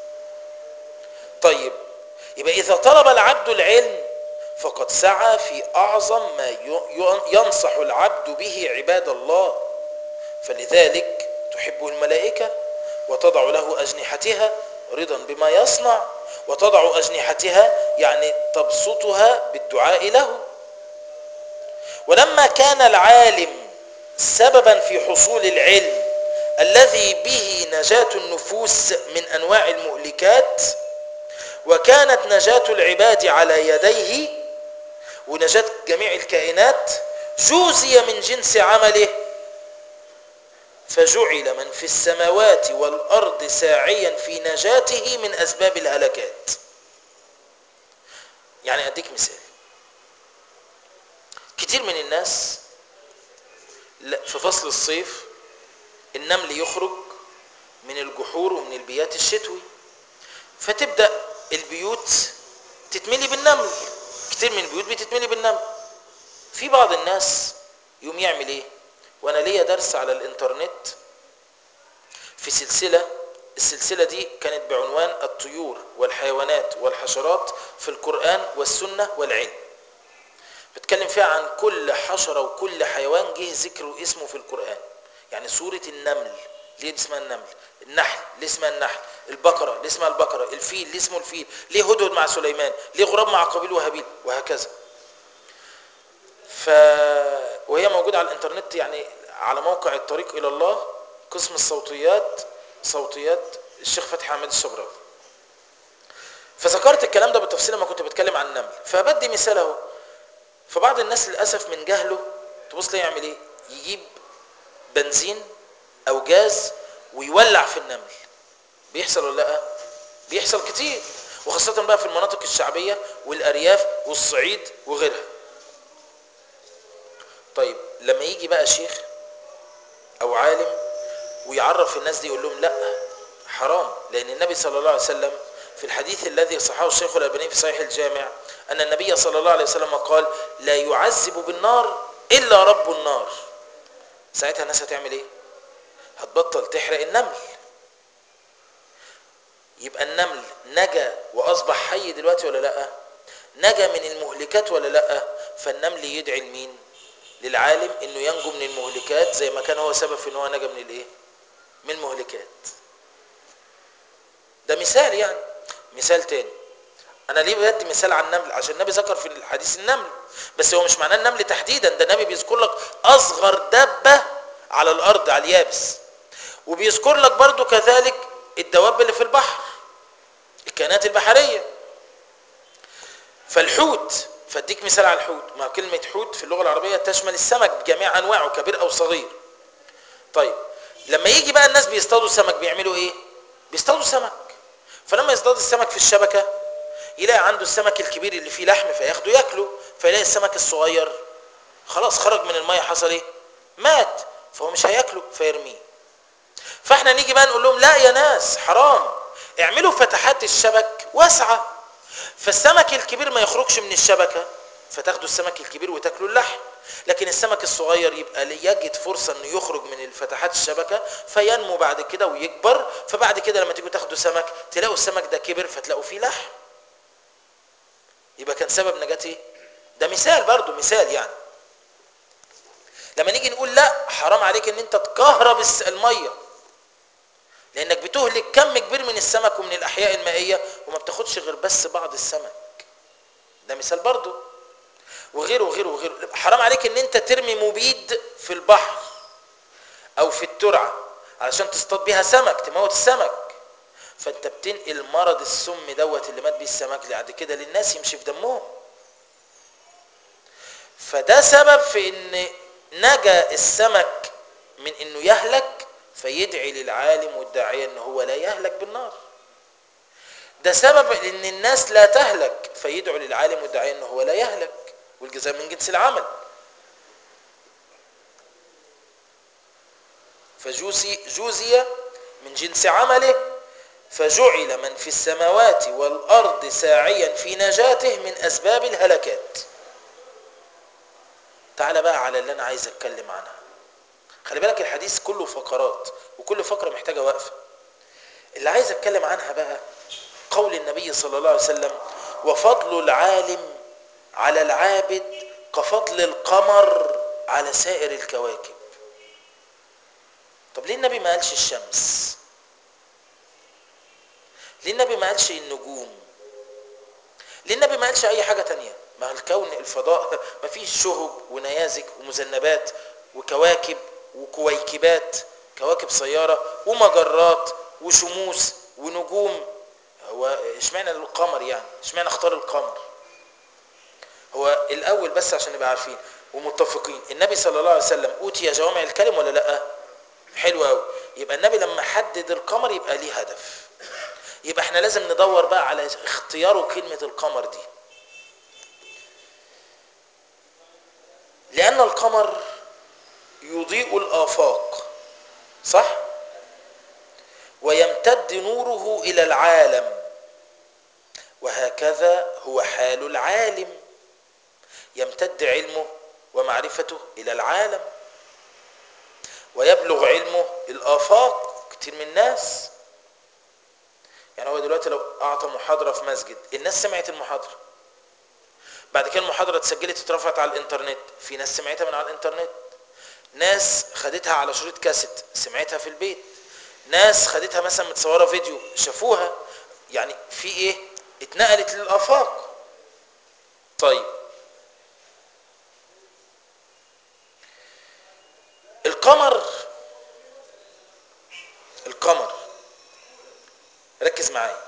طيب يبقى إذا طلب العبد العلم فقد سعى في أعظم ما ينصح العبد به عباد الله فلذلك تحب الملائكة وتضع له أجنحتها رضا بما يصنع وتضع أجنحتها يعني تبسطها بالدعاء له ولما كان العالم سببا في حصول العلم الذي به نجاة النفوس من أنواع المهلكات وكانت نجاة العباد على يديه ونجاة جميع الكائنات جوزي من جنس عمله فجعل من في السماوات والأرض ساعيا في نجاته من أسباب الهلكات يعني أديك مثال كتير من الناس في فصل الصيف النمل يخرج من الجحور ومن البيات الشتوي فتبدأ البيوت تتملي بالنمل كتير من البيوت بتتملي بالنمل في بعض الناس يوم يعمل ايه وانا ليا درس على الانترنت في سلسلة السلسلة دي كانت بعنوان الطيور والحيوانات والحشرات في القرآن والسنة والعلم بتكلم فيها عن كل حشرة وكل حيوان جه ذكره اسمه في القرآن يعني سورة النمل ليه اسمها النمل النحل ليه اسمها النحل البقرة ليه اسمها البقرة الفيل ليه اسمه الفيل ليه هدهد مع سليمان ليه غراب مع قابيل وهابيل وهكذا ف وهي موجودة على الانترنت يعني على موقع الطريق إلى الله قسم الصوتيات صوتيات الشيخ فتحي عماد الشبراوي فذكرت الكلام ده بالتفصيل لما كنت بتكلم عن النمل فبدي مثال اهو فبعض الناس للاسف من جهله تبص ليه يعمل ايه يجيب بنزين او جاز ويولع في النمل بيحصل ولا لا بيحصل كتير وخاصة بقى في المناطق الشعبية والأرياف والصعيد وغيرها طيب لما يجي بقى شيخ أو عالم ويعرف الناس دي يقول لهم لا حرام لأن النبي صلى الله عليه وسلم في الحديث الذي صححه الشيخ الألباني في صحيح الجامع أن النبي صلى الله عليه وسلم قال لا يعذب بالنار إلا رب النار ساعتها الناس هتعمل إيه هتبطل تحرق النمل يبقى النمل نجا وأصبح حي دلوقتي ولا لأ نجا من المهلكات ولا لأ فالنمل يدعي لمين للعالم انه ينجو من المهلكات زي ما كان هو سبب في ان هو نجا من الايه من المهلكات ده مثال يعني مثال تاني انا ليه بدي مثال عن النمل عشان النبي ذكر في الحديث النمل بس هو مش معناه النمل تحديدا ده النبي بيذكر لك اصغر دابه على الارض على اليابس وبيذكر لك برضو كذلك الدواب اللي في البحر الكائنات البحريه فالحوت فاديك مثال على الحوت ما كلمة حوت في اللغة العربية تشمل السمك بجميع أنواعه كبير أو صغير طيب لما يجي بقى الناس بيصطادوا سمك بيعملوا إيه بيصطادوا سمك فلما يصطاد السمك في الشبكة يلاقي عنده السمك الكبير اللي فيه لحم فياخده ياكله فيلاقي السمك الصغير خلاص خرج من المية حصل ايه مات فهو مش هياكله فيرميه فاحنا نيجي بقى نقول لهم لا يا ناس حرام اعملوا فتحات الشبك واسعه فالسمك الكبير ما يخرجش من الشبكة فتاخدوا السمك الكبير وتاكلوا اللحم لكن السمك الصغير يبقى يجد فرصة انه يخرج من الفتحات الشبكة فينمو بعد كده ويكبر فبعد كده لما تيجوا تاخدوا سمك تلاقوا السمك ده كبر فتلاقوا فيه لحم يبقى كان سبب نجاة ايه ده مثال برضو مثال يعني لما نيجي نقول لا حرام عليك ان انت تكهرب الميه لانك بتهلك كم كبير من السمك ومن الاحياء المائيه وما بتاخدش غير بس بعض السمك ده مثال برضو وغيره وغيره وغيره حرام عليك ان انت ترمي مبيد في البحر او في الترعه علشان تصطاد بيها سمك تموت السمك فانت بتنقل مرض السم دوت اللي مات بيه السمك بعد كده للناس يمشي في دمهم فده سبب في ان نجا السمك من انه يهلك فيدعي للعالم والداعية ان هو لا يهلك بالنار ده سبب ان الناس لا تهلك فيدعو للعالم والداعية ان هو لا يهلك والجزاء من جنس العمل فجوزي جوزي من جنس عمله فجعل من في السماوات والأرض ساعيا في نجاته من أسباب الهلكات تعال بقى على اللي أنا عايز أتكلم عنها خلي بالك الحديث كله فقرات وكل فقرة محتاجة وقفة اللي عايز اتكلم عنها بقى قول النبي صلى الله عليه وسلم وفضل العالم على العابد كفضل القمر على سائر الكواكب طب ليه النبي ما قالش الشمس ليه النبي ما قالش النجوم ليه النبي ما قالش اي حاجة تانية ما الكون الفضاء ما فيش شهب ونيازك ومذنبات وكواكب وكويكبات كواكب سيارة ومجرات وشموس ونجوم هو اشمعنى القمر يعني اشمعنى اختار القمر هو الاول بس عشان نبقى عارفين ومتفقين النبي صلى الله عليه وسلم اوتي جوامع الكلم ولا لا حلو قوي يبقى النبي لما حدد القمر يبقى ليه هدف يبقى احنا لازم ندور بقى على اختياره كلمة القمر دي لأن القمر يضيء الآفاق صح؟ ويمتد نوره إلى العالم وهكذا هو حال العالم يمتد علمه ومعرفته إلى العالم ويبلغ علمه الآفاق كتير من الناس يعني هو دلوقتي لو أعطى محاضرة في مسجد الناس سمعت المحاضرة بعد كده المحاضرة اتسجلت اترفعت على الانترنت في ناس سمعتها من على الانترنت ناس خدتها على شريط كاسيت سمعتها في البيت ناس خدتها مثلا متصورة فيديو شافوها يعني في ايه اتنقلت للآفاق طيب القمر القمر ركز معايا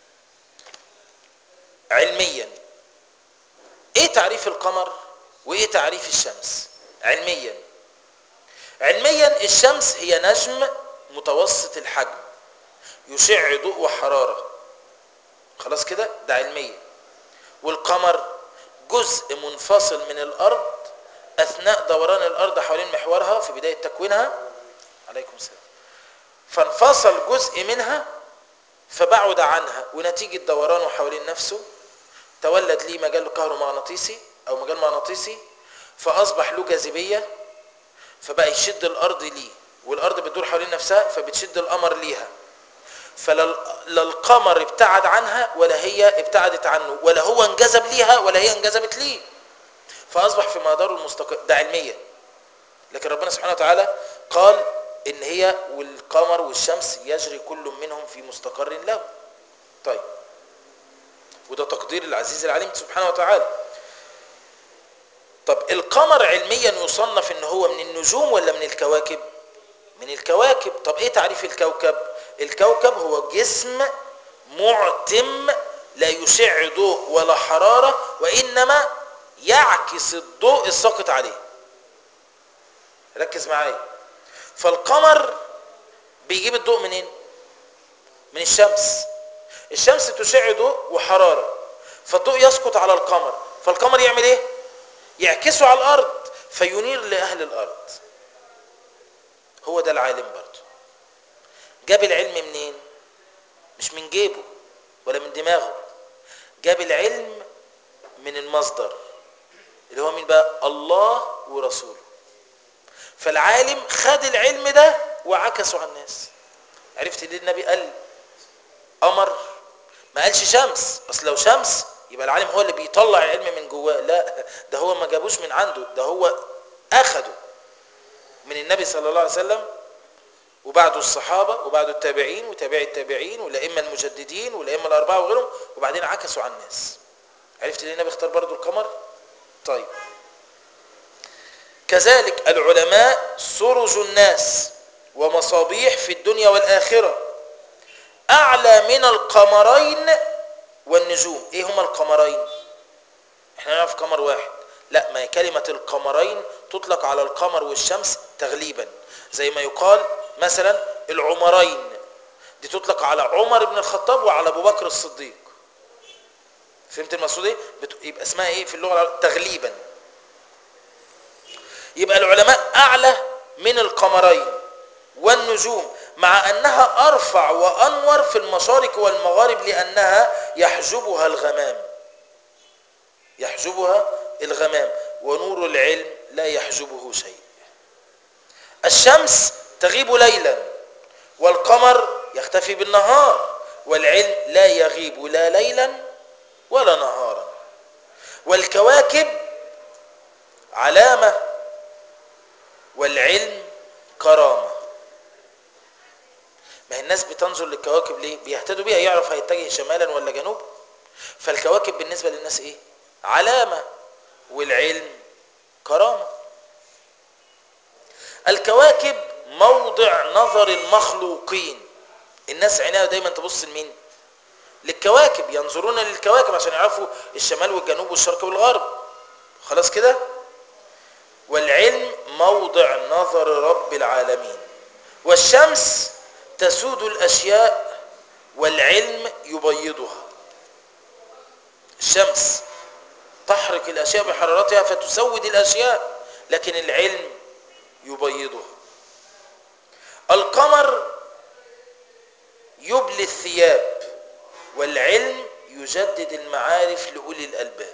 علميا ايه تعريف القمر وايه تعريف الشمس علميا علميا الشمس هي نجم متوسط الحجم يشع ضوء وحرارة خلاص كده ده علميا والقمر جزء منفصل من الارض اثناء دوران الارض حوالين محورها في بداية تكوينها عليكم السلام فانفصل جزء منها فبعد عنها ونتيجة دورانه حوالين نفسه تولد ليه مجال كهرومغناطيسي او مجال مغناطيسي فاصبح له جاذبيه فبقى يشد الارض ليه والارض بتدور حوالين نفسها فبتشد القمر ليها فلا القمر ابتعد عنها ولا هي ابتعدت عنه ولا هو انجذب ليها ولا هي انجذبت ليه فاصبح في مداره المستقر ده علميا لكن ربنا سبحانه وتعالى قال ان هي والقمر والشمس يجري كل منهم في مستقر له طيب وده تقدير العزيز العليم سبحانه وتعالى طب القمر علميا يصنف ان هو من النجوم ولا من الكواكب من الكواكب طب ايه تعريف الكوكب الكوكب هو جسم معتم لا يشع ضوء ولا حرارة وإنما يعكس الضوء الساقط عليه ركز معايا فالقمر بيجيب الضوء منين من الشمس الشمس تشع ضوء وحرارة فالضوء يسقط على القمر فالقمر يعمل ايه يعكسه على الارض فينير لاهل الارض هو ده العالم برضه جاب العلم منين مش من جيبه ولا من دماغه جاب العلم من المصدر اللي هو مين بقى الله ورسوله فالعالم خد العلم ده وعكسه على الناس عرفت ليه النبي قال قمر ما قالش شمس اصل لو شمس يبقى العالم هو اللي بيطلع العلم من جواه لا ده هو ما جابوش من عنده ده هو اخده من النبي صلى الله عليه وسلم وبعده الصحابة وبعده التابعين وتابعي التابعين والأئمة المجددين والأئمة الأربعة وغيرهم وبعدين عكسوا على الناس عرفت ليه النبي اختار برضو القمر طيب كذلك العلماء سرج الناس ومصابيح في الدنيا والآخرة أعلى من القمرين والنجوم إيه هما القمرين احنا نعرف قمر واحد لا ما هي كلمة القمرين تطلق على القمر والشمس تغليبا زي ما يقال مثلا العمرين دي تطلق على عمر بن الخطاب وعلى ابو بكر الصديق فهمت المقصود ايه يبقى اسمها ايه في اللغه العربيه تغليبا يبقى العلماء اعلى من القمرين والنجوم مع انها ارفع وانور في المشارق والمغارب لانها يحجبها الغمام يحجبها الغمام ونور العلم لا يحجبه شيء الشمس تغيب ليلا والقمر يختفي بالنهار والعلم لا يغيب لا ليلا ولا نهارا والكواكب علامة والعلم كرامة ما هي الناس بتنظر للكواكب ليه بيهتدوا بيها يعرف هيتجه شمالا ولا جنوبا فالكواكب بالنسبة للناس ايه علامة والعلم كرامة الكواكب موضع نظر المخلوقين الناس عينيها دايما تبص لمين للكواكب ينظرون للكواكب عشان يعرفوا الشمال والجنوب والشرق والغرب خلاص كده والعلم موضع نظر رب العالمين والشمس تسود الأشياء والعلم يبيضها الشمس تحرق الأشياء بحرارتها فتسود الأشياء لكن العلم يبيضها القمر يبلي الثياب والعلم يجدد المعارف لأولي الألباب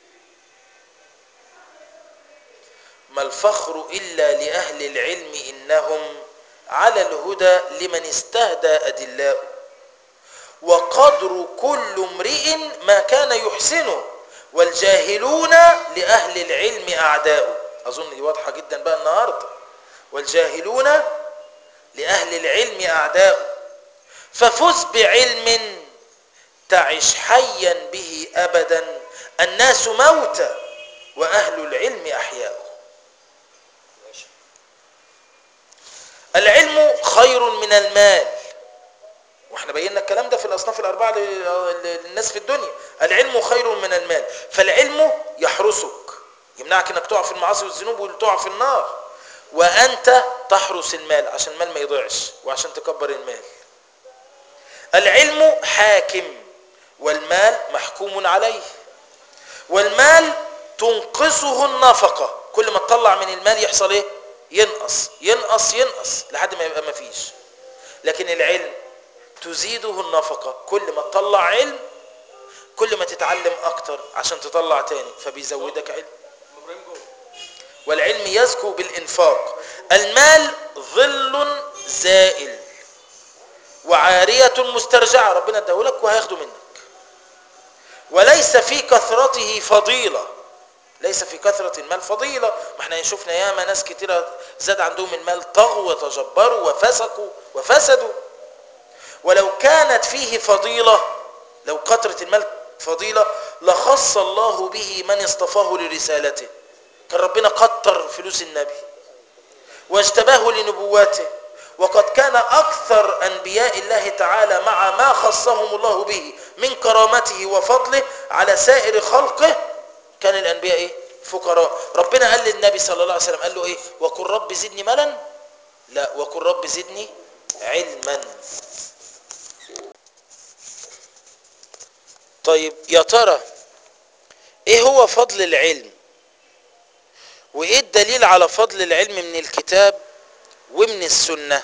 ما الفخر إلا لأهل العلم إنهم على الهدى لمن استهدى أدلاء وقدر كل امرئ ما كان يحسنه والجاهلون لأهل العلم أعداء أظن دي واضحة جدا بقى النهاردة والجاهلون لأهل العلم أعداء ففز بعلم تعش حيا به أبدا الناس موتى وأهل العلم أحياء العلم خير من المال واحنا بينا الكلام ده في الاصناف الاربعه للناس في الدنيا العلم خير من المال فالعلم يحرسك يمنعك انك تقع في المعاصي والذنوب وتقع في النار وانت تحرس المال عشان المال ما يضيعش وعشان تكبر المال العلم حاكم والمال محكوم عليه والمال تنقصه النفقه كل ما تطلع من المال يحصل ايه ينقص ينقص ينقص لحد ما يبقى ما فيش لكن العلم تزيده النفقة كل ما تطلع علم كل ما تتعلم أكتر عشان تطلع تاني فبيزودك علم والعلم يزكو بالإنفاق المال ظل زائل وعارية مسترجعة ربنا اداهولك وهياخده منك وليس في كثرته فضيله ليس في كثرة المال فضيلة ما احنا شفنا ياما ناس كتيرة زاد عندهم المال طغوا وتجبروا وفسقوا وفسدوا ولو كانت فيه فضيلة لو كثرة المال فضيلة لخص الله به من اصطفاه لرسالته كان ربنا كتر فلوس النبي واجتباه لنبواته وقد كان أكثر أنبياء الله تعالى مع ما خصهم الله به من كرامته وفضله على سائر خلقه كان الانبياء ايه فقراء ربنا قال للنبي صلى الله عليه وسلم قال له ايه وقل رب زدني مالا لا وقل رب زدني علما طيب يا ترى ايه هو فضل العلم وايه الدليل على فضل العلم من الكتاب ومن السنة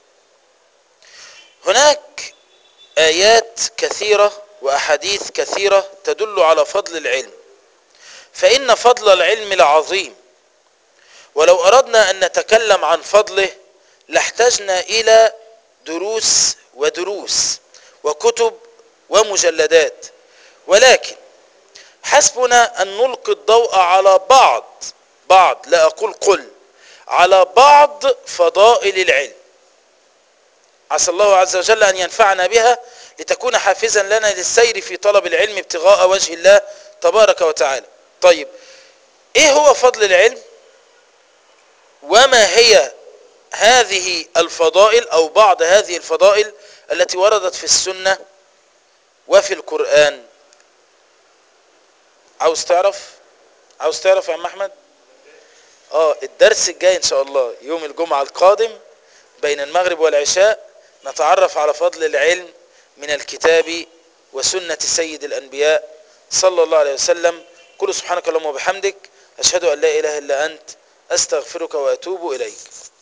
هناك ايات كثيرة واحاديث كثيرة تدل على فضل العلم فإن فضل العلم لعظيم ولو أردنا أن نتكلم عن فضله لاحتجنا إلى دروس ودروس وكتب ومجلدات ولكن حسبنا أن نلقي الضوء على بعض بعض لا أقول قل على بعض فضائل العلم عسى الله عز وجل أن ينفعنا بها لتكون حافزا لنا للسير في طلب العلم ابتغاء وجه الله تبارك وتعالى طيب ايه هو فضل العلم وما هي هذه الفضائل او بعض هذه الفضائل التي وردت في السنة وفي القرآن عاوز تعرف عاوز تعرف يا عم احمد اه الدرس الجاي ان شاء الله يوم الجمعة القادم بين المغرب والعشاء نتعرف على فضل العلم من الكتاب وسنة سيد الأنبياء صلى الله عليه وسلم قل سبحانك اللهم وبحمدك أشهد أن لا إله إلا أنت أستغفرك وأتوب إليك